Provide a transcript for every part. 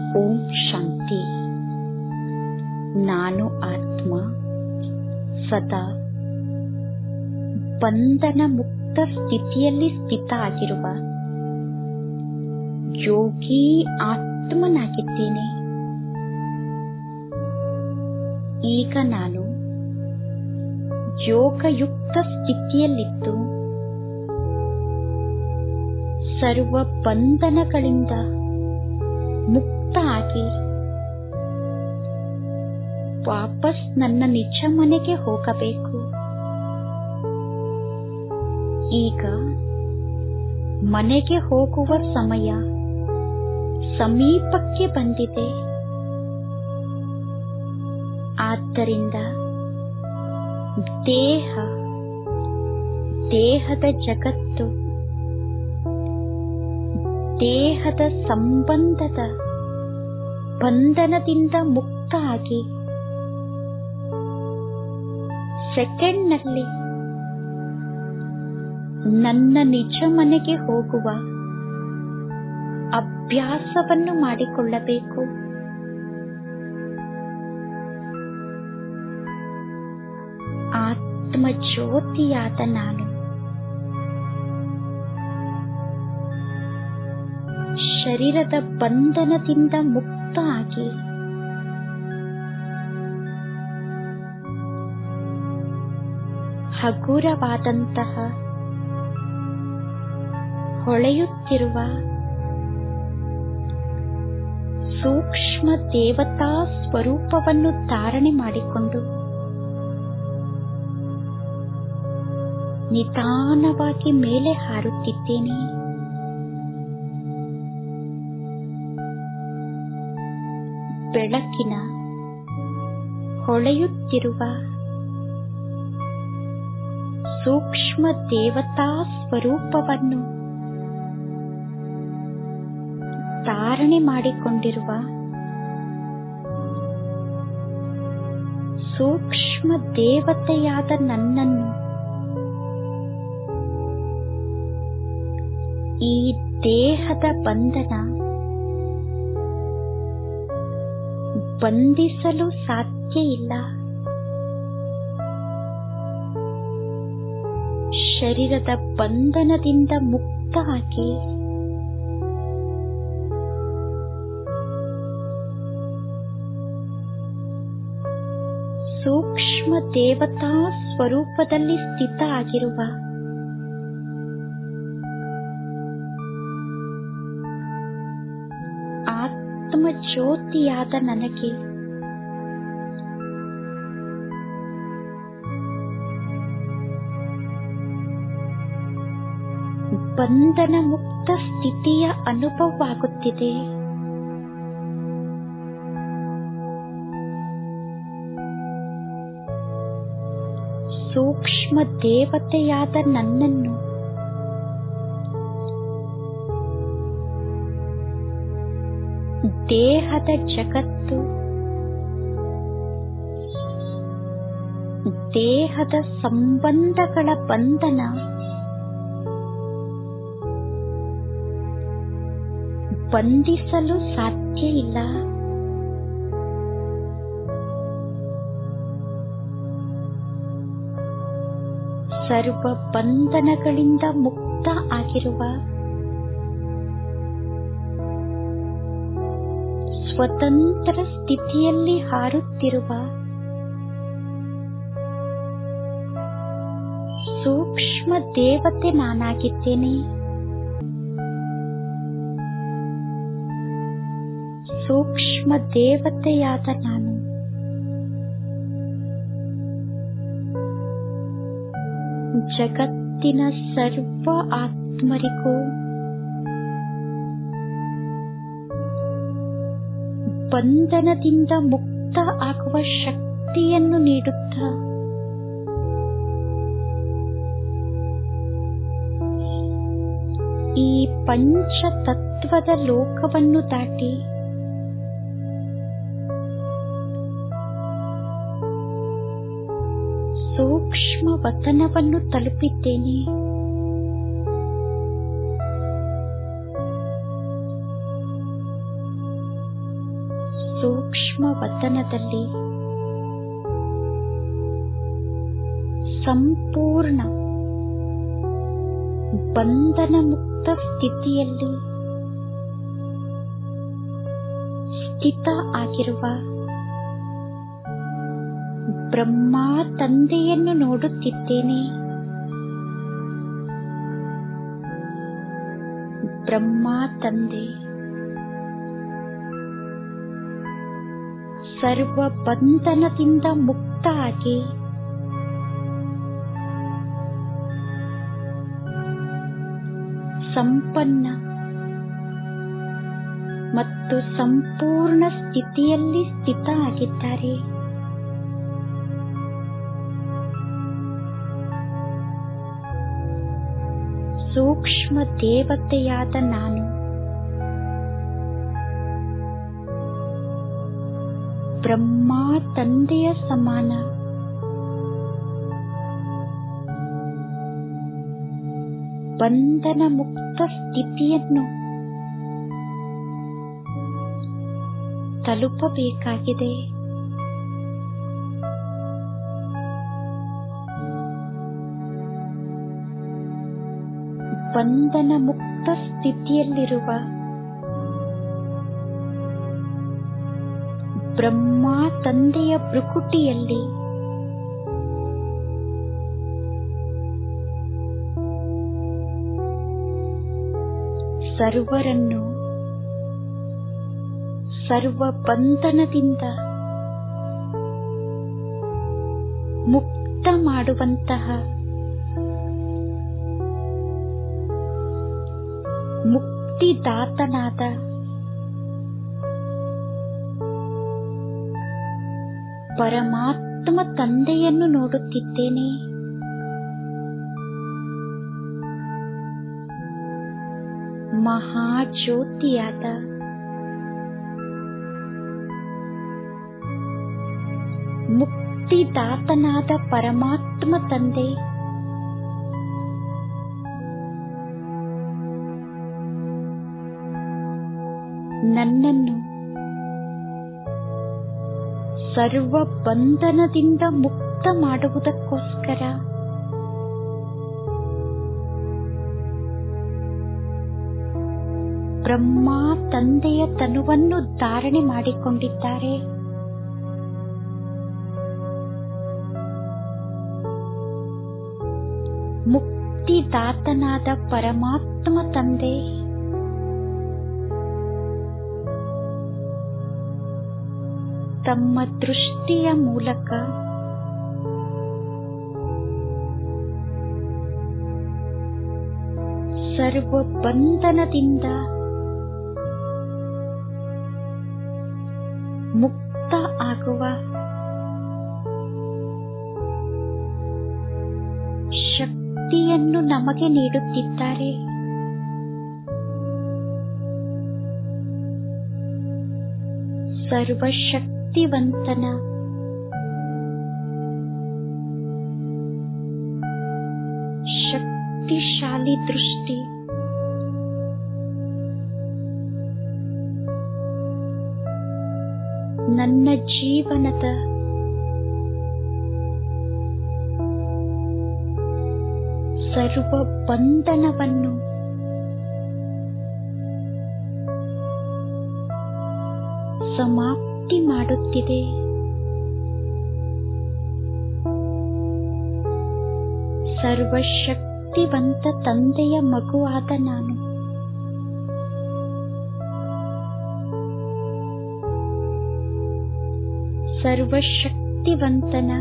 ಓಂ ಶಾಂತಿ ನಾನು ಆತ್ಮ ಸದಾ ಬಂಧನ ಮುಕ್ತ ಸ್ಥಿತಿಯಲ್ಲಿ ಸ್ಥಿತ ಆಗಿರುವ ಯೋಗಿ ಆತ್ಮನಾಗಿದ್ದೇನೆ ಈಗ ನಾನು ಯೋಗಯುಕ್ತ ಸ್ಥಿತಿಯಲ್ಲಿದ್ದು ಸರ್ವ ಬಂಧನಗಳಿಂದ ಮುಕ್ತ ಆಗಿ ವಾಪಸ್ ನನ್ನ ನಿಜ ಮನೆಗೆ ಹೋಗಬೇಕು ಈಗ ಮನೆಗೆ ಹೋಗುವ ಸಮಯ ಸಮೀಪಕ್ಕೆ ಬಂದಿದೆ ಆದ್ದರಿಂದ ದೇಹ ದೇಹದ ಜಗತ್ತು ದೇಹದ ಸಂಬಂಧದ ಬಂಧನದಿಂದ ಮುಕ್ತ ಆಗಿ ಸೆಕೆಂಡ್ನಲ್ಲಿ ನನ್ನ ನಿಜ ಮನೆಗೆ ಹೋಗುವ ಅಭ್ಯಾಸವನ್ನು ಮಾಡಿಕೊಳ್ಳಬೇಕು ಆತ್ಮ ಜ್ಯೋತಿಯಾದ ನಾನು ಶರೀರದ ಬಂಧನದಿಂದ ಮುಕ್ತ ಆಗಿ ಹಗುರವಾದಂತಹ ಹೊಳೆಯುತ್ತಿರುವ ಸೂಕ್ಷ್ಮ ದೇವತಾ ಸ್ವರೂಪವನ್ನು ಧಾರಣೆ ಮಾಡಿಕೊಂಡು ನಿಧಾನವಾಗಿ ಮೇಲೆ ಹಾರುತ್ತಿದ್ದೇನೆ ಬೆಳಕಿನ ಹೊಳೆಯುತ್ತಿರುವ ಸೂಕ್ಷ್ಮ ದೇವತಾ ಸ್ವರೂಪವನ್ನು ಧಾರಣೆ ಮಾಡಿಕೊಂಡಿರುವ ಸೂಕ್ಷ್ಮ ದೇವತೆಯಾದ ನನ್ನನ್ನು ಈ ದೇಹದ ಬಂಧನ ಬಂಧಿಸಲು ಸಾಧ್ಯ ಇಲ್ಲ ಶರೀರದ ಬಂಧನದಿಂದ ಮುಕ್ತ ಆಗಿ ಸೂಕ್ಷ್ಮ ದೇವತಾ ಸ್ವರೂಪದಲ್ಲಿ ಸ್ಥಿತ ಆಗಿರುವ ಆತ್ಮ ಜ್ಯೋತಿಯಾದ ನನಗೆ ಬಂಧನ ಮುಕ್ತ ಸ್ಥಿತಿಯ ಅನುಭವವಾಗುತ್ತಿದೆ ಸೂಕ್ಷ್ಮ ದೇವತೆಯಾದ ನನ್ನನ್ನು ದೇಹದ ಜಗತ್ತು ದೇಹದ ಸಂಬಂಧಗಳ ಬಂಧನ ಬಂಧಿಸಲು ಸಾಧ್ಯ ಇಲ್ಲ ಸರ್ವ ಬಂಧನಗಳಿಂದ ಮುಕ್ತ ಆಗಿರುವ ಸ್ವತಂತ್ರ ಸ್ಥಿತಿಯಲ್ಲಿ ಹಾರುತ್ತಿರುವ ಸೂಕ್ಷ್ಮ ದೇವತೆ ನಾನಾಗಿದ್ದೇನೆ ಸೂಕ್ಷ್ಮ ದೇವತೆಯಾದ ನಾನು ಜಗತ್ತಿನ ಸರ್ವ ಆತ್ಮರಿಗೂ ಬಂಧನದಿಂದ ಮುಕ್ತ ಆಗುವ ಶಕ್ತಿಯನ್ನು ನೀಡುತ್ತ ಈ ಪಂಚ ತತ್ವದ ಲೋಕವನ್ನು ದಾಟಿ ಸೂಕ್ಷ್ಮ ವತನವನ್ನು ತಲುಪಿದ್ದೇನೆ ಸೂಕ್ಷ್ಮ ವತನದಲ್ಲಿ ಸಂಪೂರ್ಣ ಬಂಧನ ಮುಕ್ತ ಸ್ಥಿತಿಯಲ್ಲಿ ಸ್ಥಿತ ಆಗಿರುವ ಬ್ರಹ್ಮ ತಂದೆಯನ್ನು ನೋಡುತ್ತಿದ್ದೇನೆ ಬ್ರಹ್ಮ ತಂದೆ ಸರ್ವ ಬಂಧನದಿಂದ ಮುಕ್ತ ಆಗಿ ಸಂಪನ್ನ ಮತ್ತು ಸಂಪೂರ್ಣ ಸ್ಥಿತಿಯಲ್ಲಿ ಸ್ಥಿತ ಆಗಿದ್ದಾರೆ ಸೂಕ್ಷ್ಮ ದೇವತೆಯಾದ ನಾನು ಬ್ರಹ್ಮ ತಂದೆಯ ಸಮಾನ ಬಂಧನ ಮುಕ್ತ ಸ್ಥಿತಿಯನ್ನು ತಲುಪಬೇಕಾಗಿದೆ ಬಂಧನ ಮುಕ್ತ ಸ್ಥಿತಿಯಲ್ಲಿರುವ ಬ್ರಹ್ಮ ತಂದೆಯ ಭ್ರುಕುಟಿಯಲ್ಲಿ ಸರ್ವರನ್ನು ಸರ್ವ ಬಂಧನದಿಂದ ಮುಕ್ತ ಮಾಡುವಂತಹ ಮುಕ್ತಿದಾತನಾದ ಪರಮಾತ್ಮ ತಂದೆಯನ್ನು ನೋಡುತ್ತಿದ್ದೇನೆ ಮಹಾಜ್ಯೋತಿಯಾದ ಮುಕ್ತಿದಾತನಾದ ಪರಮಾತ್ಮ ತಂದೆ ನನ್ನನ್ನು ಸರ್ವ ಬಂಧನದಿಂದ ಮುಕ್ತ ಮಾಡುವುದಕ್ಕೋಸ್ಕರ ಬ್ರಹ್ಮ ತಂದೆಯ ತನುವನ್ನು ಧಾರಣೆ ಮಾಡಿಕೊಂಡಿದ್ದಾರೆ ಮುಕ್ತಿದಾತನಾದ ಪರಮಾತ್ಮ ತಂದೆ ತಮ್ಮ ದೃಷ್ಟಿಯ ಮೂಲಕ ಸರ್ವ ಬಂಧನದಿಂದ ಮುಕ್ತ ಆಗುವ ಶಕ್ತಿಯನ್ನು ನಮಗೆ ನೀಡುತ್ತಿದ್ದಾರೆ ಸರ್ವಶಕ್ತಿವಂತನ ಶಕ್ತಿಶಾಲಿ ದೃಷ್ಟಿ ನನ್ನ ಜೀವನದ ಸರ್ವ ಬಂಧನವನ್ನು ಸಮಾಪ್ತಿ ಮಾಡುತ್ತಿದೆ ಸರ್ವಶಕ್ತಿವಂತ ತಂದೆಯ ಮಗುವಾದ ನಾನು ಸರ್ವಶಕ್ತಿವಂತನ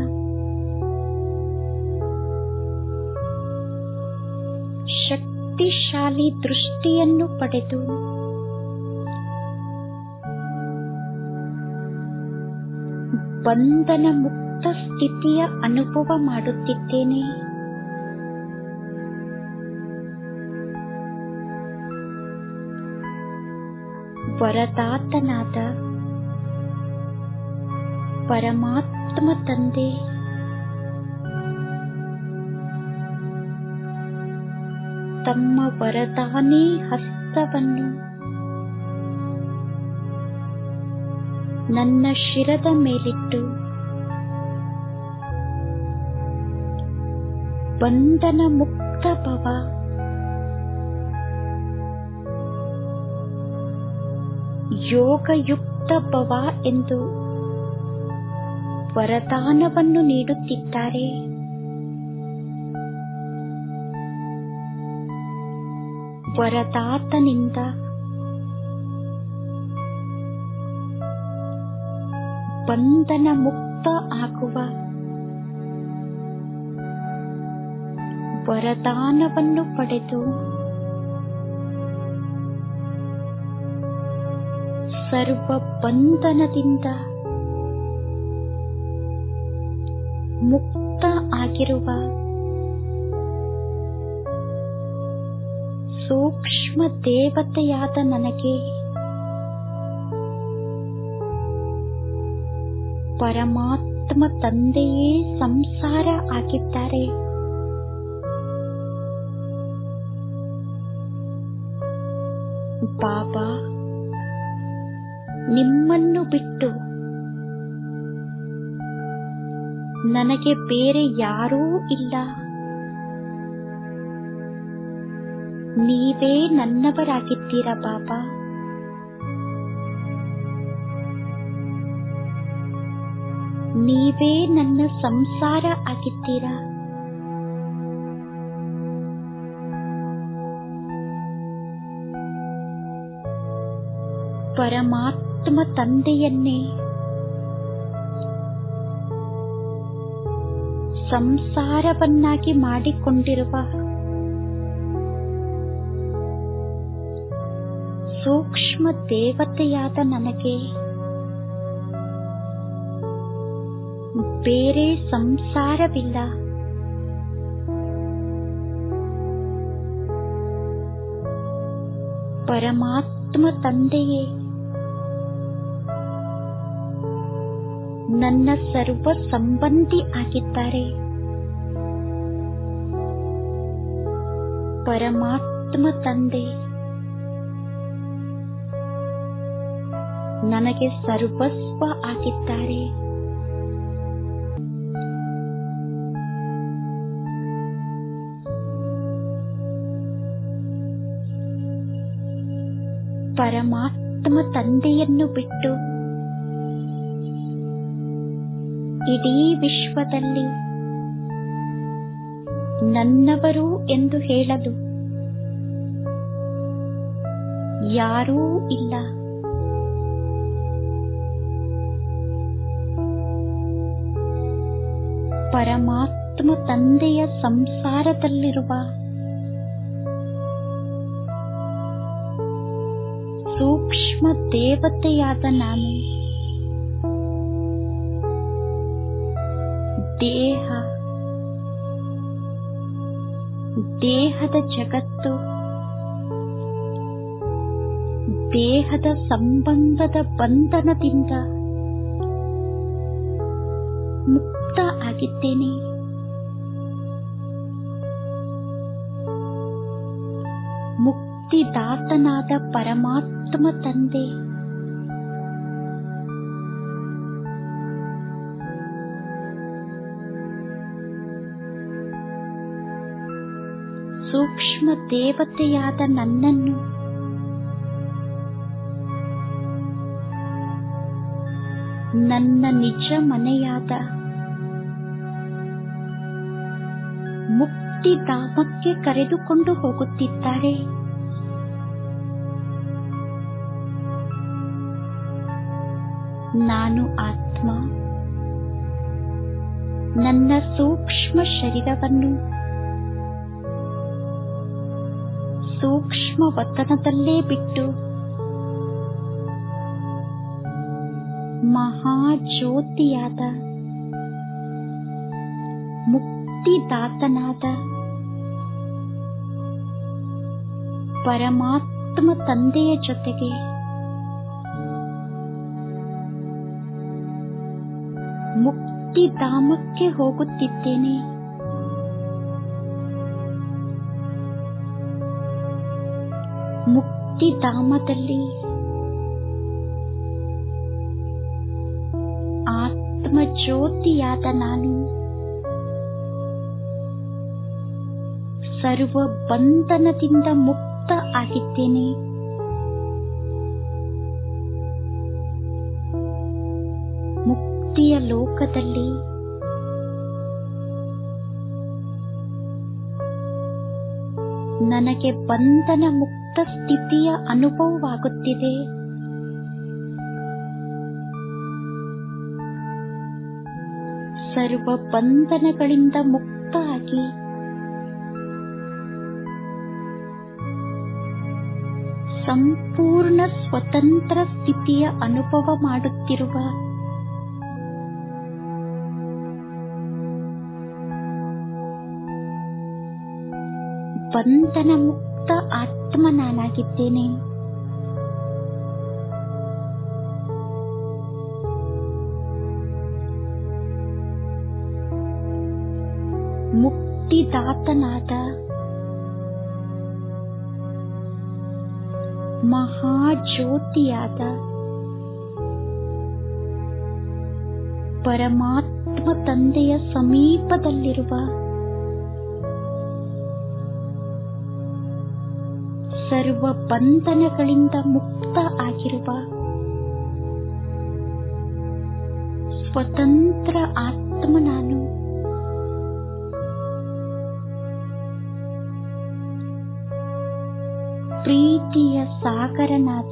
ಶಕ್ತಿಶಾಲಿ ದೃಷ್ಟಿಯನ್ನು ಪಡೆದು ಬಂಧನ ಮುಕ್ತ ಸ್ಥಿತಿಯ ಅನುಭವ ಮಾಡುತ್ತಿದ್ದೇನೆ ವರದಾತನಾದ ಪರಮಾತ್ಮ ತಂದೆ ತಮ್ಮ ವರದಾನಿ ಹಸ್ತವನ್ನು ನನ್ನ ಶಿರದ ಮೇಲಿಟ್ಟು ಬಂಧನ ಮುಕ್ತ ಭವ ಯೋಗಯುಕ್ತ ಭವ ಎಂದು ವರದಾನವನ್ನು ನೀಡುತ್ತಿದ್ದಾರೆ ವರದಾತನಿಂದ ಬಂಧನ ಮುಕ್ತ ಆಗುವ ವರದಾನವನ್ನು ಪಡೆದು ಸರ್ವ ಬಂಧನದಿಂದ ಮುಕ್ತ ಆಗಿರುವ ಸೂಕ್ಷ್ಮ ದೇವತೆಯಾದ ನನಗೆ ಪರಮಾತ್ಮ ತಂದೆಯೇ ಸಂಸಾರ ಆಗಿದ್ದಾರೆ ಬಾಬಾ ನಿಮ್ಮನ್ನು ಬಿಟ್ಟು ನನಗೆ ಬೇರೆ ಯಾರೂ ಇಲ್ಲ ನೀವೇ ನನ್ನವರಾಗಿದ್ದೀರ ಬಾಬಾ ನೀವೇ ನನ್ನ ಸಂಸಾರ ಆಗಿದ್ದೀರಾ ಪರಮಾತ್ಮ ತಂದೆಯನ್ನೇ ಸಂಸಾರವನ್ನಾಗಿ ಮಾಡಿಕೊಂಡಿರುವ ಸೂಕ್ಷ್ಮ ದೇವತೆಯಾದ ನನಗೆ ಬೇರೆ ಸಂಸಾರವಿಲ್ಲ ಪರಮಾತ್ಮ ತಂದೆಯೇ ನನ್ನ ಸರ್ವ ಸಂಬಂಧಿ ಆಗಿದ್ದಾರೆ ಪರಮಾತ್ಮ ತಂದೆ ನನಗೆ ಸರ್ವಸ್ವ ಆಗಿದ್ದಾರೆ ಪರಮಾತ್ಮ ತಂದೆಯನ್ನು ಬಿಟ್ಟು ಇಡೀ ವಿಶ್ವದಲ್ಲಿ ನನ್ನವರು ಎಂದು ಹೇಳಲು ಯಾರೂ ಇಲ್ಲ ಪರಮಾತ್ಮ ತಂದೆಯ ಸಂಸಾರದಲ್ಲಿರುವ ಸೂಕ್ಷ್ಮ ದೇವತೆಯಾದ ನಾನು ದೇಹ ದೇಹದ ಜಗತ್ತು ದೇಹದ ಸಂಬಂಧದ ಬಂಧನದಿಂದ ಮುಕ್ತ ಆಗಿದ್ದೇನೆ ಮುಕ್ತಿದಾತನಾದ ಪರಮಾತ್ಮ ತಂದೆ ಸೂಕ್ಷ್ಮ ದೇವತೆಯಾದ ನನ್ನನ್ನು ನನ್ನ ನಿಜ ಮನೆಯಾದ ಮುಕ್ತಿಧಾಮಕ್ಕೆ ಕರೆದುಕೊಂಡು ಹೋಗುತ್ತಿದ್ದಾರೆ ನಾನು ಆತ್ಮ ನನ್ನ ಸೂಕ್ಷ್ಮ ಶರೀರವನ್ನು ಸೂಕ್ಷ್ಮ ವತನದಲ್ಲೇ ಬಿಟ್ಟು ಮಹಾಜ್ಯೋತಿಯಾದ ಮುಕ್ತಿದಾತನಾದ ಪರಮಾತ್ಮ ತಂದೆಯ ಜೊತೆಗೆ ಮುಕ್ತಿಧಾಮಕ್ಕೆ ಹೋಗುತ್ತಿದ್ದೇನೆ ಮುಕ್ತಿಧಾಮದಲ್ಲಿ ಆತ್ಮ ಜ್ಯೋತಿಯಾದ ನಾನು ಸರ್ವ ಬಂಧನದಿಂದ ಮುಕ್ತ ಆಗಿದ್ದೇನೆ ಮುಕ್ತಿಯ ಲೋಕದಲ್ಲಿ ನನಗೆ ಬಂಧನ ಮುಕ್ತ ಸ್ಥಿತಿಯ ಅನುಭವವಾಗುತ್ತಿದೆ ಸರ್ವ ಬಂಧನಗಳಿಂದ ಮುಕ್ತ ಆಗಿ ಸಂಪೂರ್ಣ ಸ್ವತಂತ್ರ ಸ್ಥಿತಿಯ ಅನುಭವ ಮಾಡುತ್ತಿರುವ ಬಂಧನ ಮುಕ್ತ ಆತ್ಮ ನಾನಾಗಿದ್ದೇನೆ ಮುಕ್ತಿದಾತನಾದ ಮಹಾಜ್ಯೋತಿಯಾದ ಪರಮಾತ್ಮ ತಂದೆಯ ಸಮೀಪದಲ್ಲಿರುವ ಸರ್ವ ಬಂಧನಗಳಿಂದ ಮುಕ್ತ ಆಗಿರುವ ಸ್ವತಂತ್ರ ಆತ್ಮ ನಾನು ಪ್ರೀತಿಯ ಸಾಗರನಾದ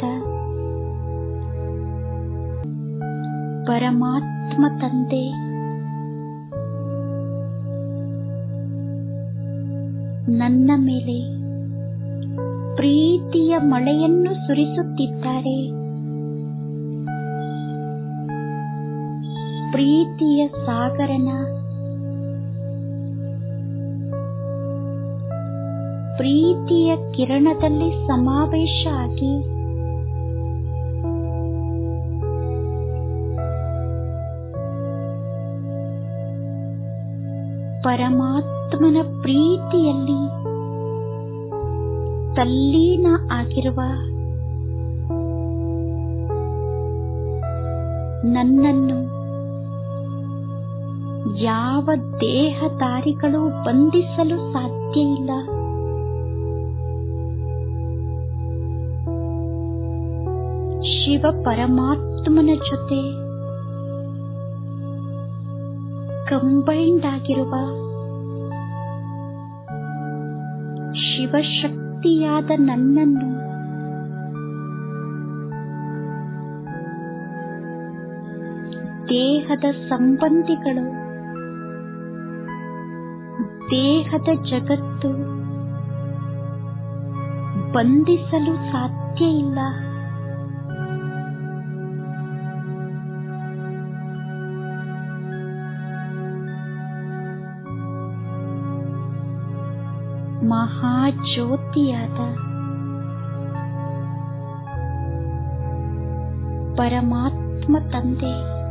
ಪರಮಾತ್ಮ ತಂದೆ ನನ್ನ ಮೇಲೆ ಪ್ರೀತಿಯ ಮಳೆಯನ್ನು ಸುರಿಸುತ್ತಿದ್ದಾರೆ ಪ್ರೀತಿಯ ಸಾಗರನ ಪ್ರೀತಿಯ ಕಿರಣದಲ್ಲಿ ಸಮಾವೇಶ ಆಗಿ ಪರಮಾತ್ಮನ ಪ್ರೀತಿಯಲ್ಲಿ ತಲ್ಲೀನ ಆಗಿರುವ ನನ್ನನ್ನು ಯಾವ ದೇಹದಾರಿಗಳು ಬಂಧಿಸಲು ಸಾಧ್ಯ ಇಲ್ಲ ಶಿವ ಪರಮಾತ್ಮನ ಜೊತೆ ಕಂಬೈಂಡ್ ಆಗಿರುವ ಶಿವಶಕ್ತಿಯಾದ ನನ್ನನ್ನು ದೇಹದ ಸಂಬಂಧಿಗಳು ದೇಹದ ಜಗತ್ತು ಬಂಧಿಸಲು ಸಾಧ್ಯ ಇಲ್ಲ ಮಹಾಜ್ಯೋತಿಯಾದ ಪರಮಾತ್ಮ ತಂದೆ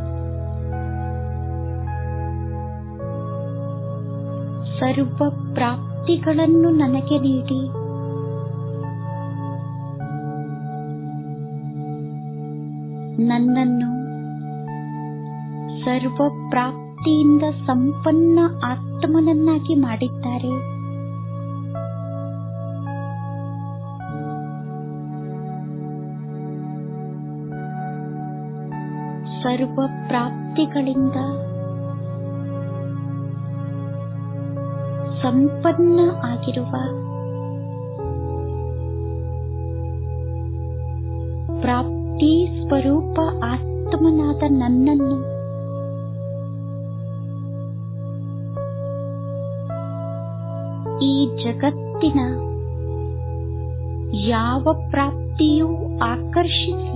ಸರ್ವ ಪ್ರಾಪ್ತಿಗಳನ್ನು ನನಗೆ ನೀಡಿ ನನ್ನನ್ನು ಸರ್ವ ಪ್ರಾಪ್ತಿಯಿಂದ ಸಂಪನ್ನ ಆತ್ಮನನ್ನಾಗಿ ಮಾಡಿದ್ದಾರೆ ಸರ್ವ ಪ್ರಾಪ್ತಿಗಳಿಂದ ಸಂಪನ್ನ ಆಗಿರುವ ಪ್ರಾಪ್ತಿ ಸ್ವರೂಪ ಆತ್ಮನಾದ ನನ್ನನ್ನು ಈ ಜಗತ್ತಿನ ಯಾವ ಪ್ರಾಪ್ತಿಯೂ ಆಕರ್ಷಿಸಿ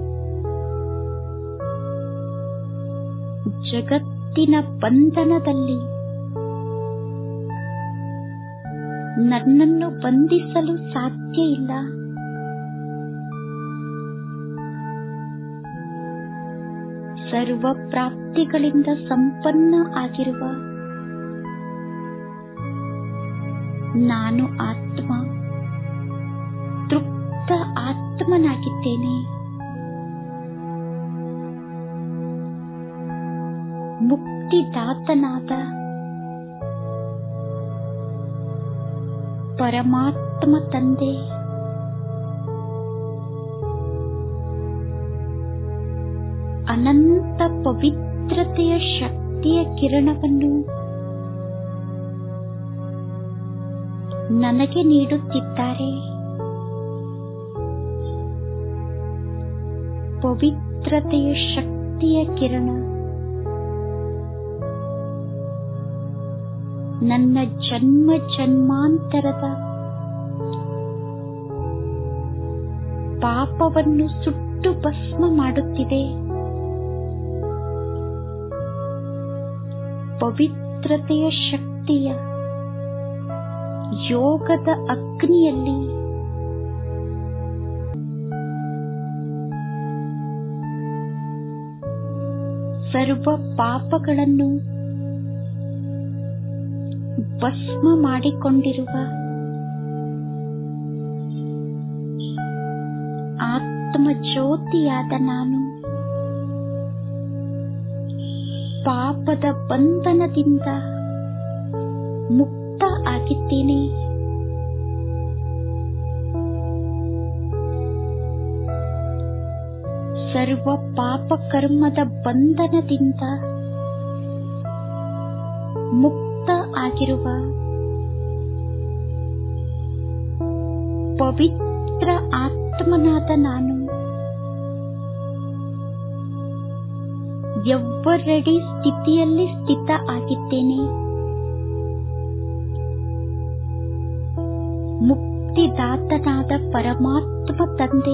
ಜಗತ್ತಿನ ಬಂಧನದಲ್ಲಿ ನನ್ನನ್ನು ಬಂಧಿಸಲು ಸಾಧ್ಯ ಇಲ್ಲ ಸರ್ವ ಪ್ರಾಪ್ತಿಗಳಿಂದ ಸಂಪನ್ನ ಆಗಿರುವ ನಾನು ಆತ್ಮ ತೃಪ್ತ ಆತ್ಮನಾಗಿದ್ದೇನೆ ಮುಕ್ತಿದಾತನಾದ ಪರಮಾತ್ಮ ತಂದೆ ಅನಂತ ಪವಿತ್ರತೆಯ ಶಕ್ತಿಯ ಕಿರಣವನ್ನು ನನಗೆ ನೀಡುತ್ತಿದ್ದಾರೆ ಪವಿತ್ರತೆಯ ಶಕ್ತಿಯ ಕಿರಣ ನನ್ನ ಜನ್ಮ ಜನ್ಮಾಂತರದ ಪಾಪವನ್ನು ಸುಟ್ಟು ಭಸ್ಮ ಮಾಡುತ್ತಿದೆ ಪವಿತ್ರತೆಯ ಶಕ್ತಿಯ ಯೋಗದ ಅಗ್ನಿಯಲ್ಲಿ ಸರ್ವ ಪಾಪಗಳನ್ನು ಭಸ್ಮ ಮಾಡಿಕೊಂಡಿರುವ ಆತ್ಮ ಜ್ಯೋತಿಯಾದ ನಾನು ಪಾಪದ ಬಂಧನದಿಂದ ಮುಕ್ತ ಆಗಿದ್ದೇನೆ ಸರ್ವ ಪಾಪ ಕರ್ಮದ ಬಂಧನದಿಂದ ಮುಕ್ತ ಆಗಿರುವ ಪವಿತ್ರ ಆತ್ಮನಾದ ನಾನು ಎವ್ವರಡಿ ಸ್ಥಿತಿಯಲ್ಲಿ ಸ್ಥಿತ ಆಗಿದ್ದೇನೆ ಮುಕ್ತಿದಾತನಾದ ಪರಮಾತ್ಮ ತಂದೆ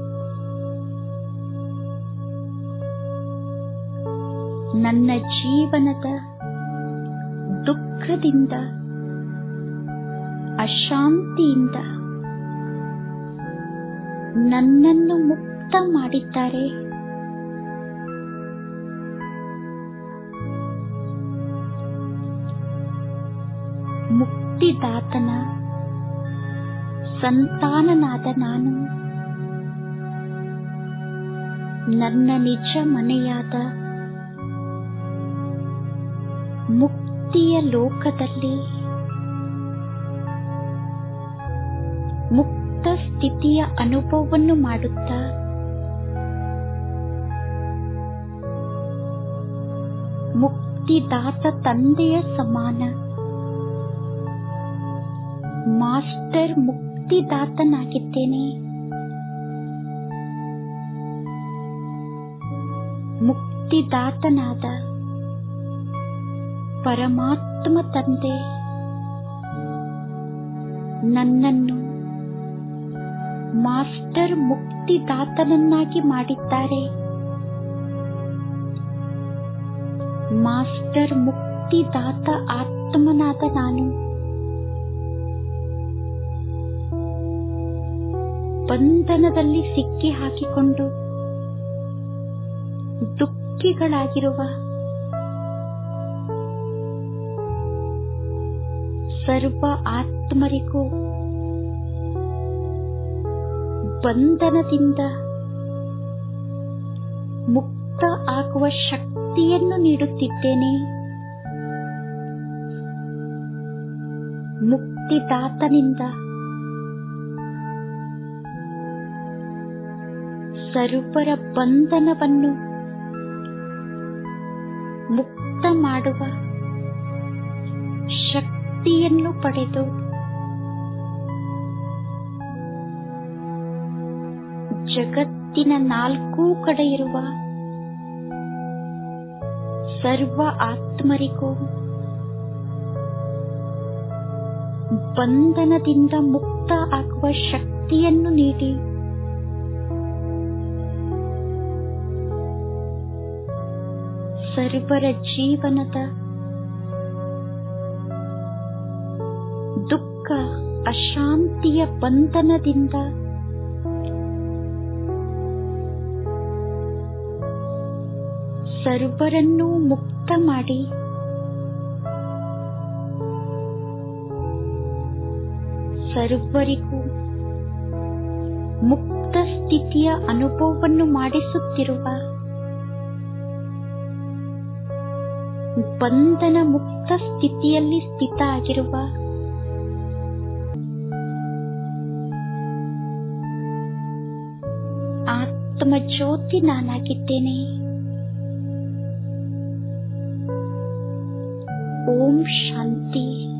ನನ್ನ ಜೀವನದ ದುಃಖದಿಂದ ಅಶಾಂತಿಯಿಂದ ನನ್ನನ್ನು ಮುಕ್ತ ಮಾಡಿದ್ದಾರೆ ಮುಕ್ತಿದಾತನ ಸಂತಾನನಾದ ನಾನು ನನ್ನ ನಿಜ ಮನೆಯಾದ ಮುಕ್ತಿಯ ಲೋಕದಲ್ಲಿ ಮುಕ್ತ ಸ್ಥಿತಿಯ ಅನುಭವವನ್ನು ಮಾಡುತ್ತಾ ಮುಕ್ತಿದಾತ ತಂದೆಯ ಸಮಾನ ಮಾಸ್ಟರ್ ಮುಕ್ತಿದಾತನಾಗಿದ್ದೇನೆ ಮುಕ್ತಿದಾತನಾದ ಪರಮಾತ್ಮ ತಂದೆ ನನ್ನನ್ನು ಮಾಸ್ಟರ್ ಮುಕ್ತಿದಾತನನ್ನಾಗಿ ಮಾಡಿದ್ದಾರೆ ಮಾಸ್ಟರ್ ಮುಕ್ತಿದಾತ ಆತ್ಮನಾದ ನಾನು ಬಂಧನದಲ್ಲಿ ಸಿಕ್ಕಿ ಹಾಕಿಕೊಂಡು ದುಃಖಿಗಳಾಗಿರುವ ಸರ್ವ ಆತ್ಮರಿಗೂ ಬಂಧನದಿಂದ ಮುಕ್ತ ಆಗುವ ಶಕ್ತಿಯನ್ನು ನೀಡುತ್ತಿದ್ದೇನೆ ಮುಕ್ತಿದಾತನಿಂದ ಸರ್ವರ ಬಂಧನವನ್ನು ಮುಕ್ತ ಮಾಡುವ ಶಕ್ತಿಯನ್ನು ಪಡೆದು ಜಗತ್ತಿನ ನಾಲ್ಕೂ ಕಡೆ ಇರುವ ಸರ್ವ ಆತ್ಮರಿಗೂ ಬಂಧನದಿಂದ ಮುಕ್ತ ಆಗುವ ಶಕ್ತಿಯನ್ನು ನೀಡಿ ಸರ್ವರ ಜೀವನದ ದುಃಖ ಅಶಾಂತಿಯ ಬಂಧನದಿಂದ ಸರ್ವರನ್ನೂ ಮುಕ್ತ ಮಾಡಿ ಸರ್ವರಿಗೂ ಮುಕ್ತ ಸ್ಥಿತಿಯ ಅನುಭವವನ್ನು ಮಾಡಿಸುತ್ತಿರುವ ಬಂಧನ ಮುಕ್ತ ಸ್ಥಿತಿಯಲ್ಲಿ ಸ್ಥಿತ ಆಗಿರುವ ಆತ್ಮ ಜ್ಯೋತಿ ನಾನಾಗಿದ್ದೇನೆ ಓಂ ಶಾಂತಿ